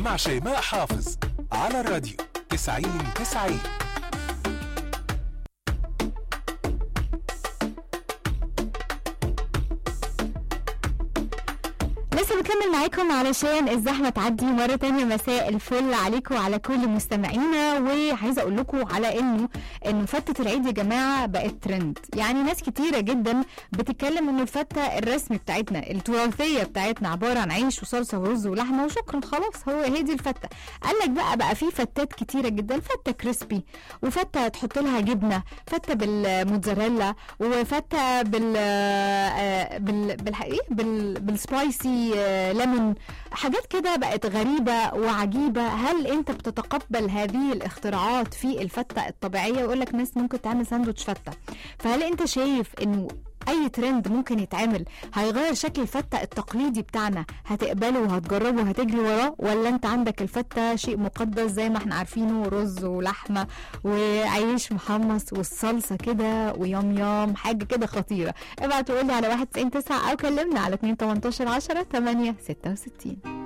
مع شيماء حافظ على الراديو 90 90 لسه بكمل معاكم علشان الزحمه تعدي مره تانية مساء الفل عليكم وعلى كل مستمعينا وعايزه اقول لكم على انه انه فته العيد يا جماعه بقت ترند يعني ناس كتيره جدا بتتكلم انه الفته الرسمي بتاعتنا التراثيه بتاعتنا عباره عن عيش وصلصه ورز ولحمه وشكرا خلاص هو هي دي الفته قال لك بقى بقى في فتات كتيره جدا فته كريسبي وفته تحط لها جبنه فته بالموتزاريلا وفته بال آه، بال بالحقيقه بال بالسبايسي آه، ليمون حاجات كده بقت غريبه وعجيبه هل انت بتتقبل هذه الاختراعات في الفته الطبيعيه ويقول لك ناس ممكن تعمل ساندوتش فته فهل انت شايف انه اي ترند ممكن يتعمل هيغير شكل الفته التقليدي بتاعنا هتقبله وهتجربه وهتجري وراه ولا انت عندك الفته شيء مقدس زي ما احنا عارفينه رز ولحمه وعيش محمص والصلصه كده ويام يام حاجه كده خطيره ابعت وقول لي على 199 او كلمنا على 2 18 10 8 66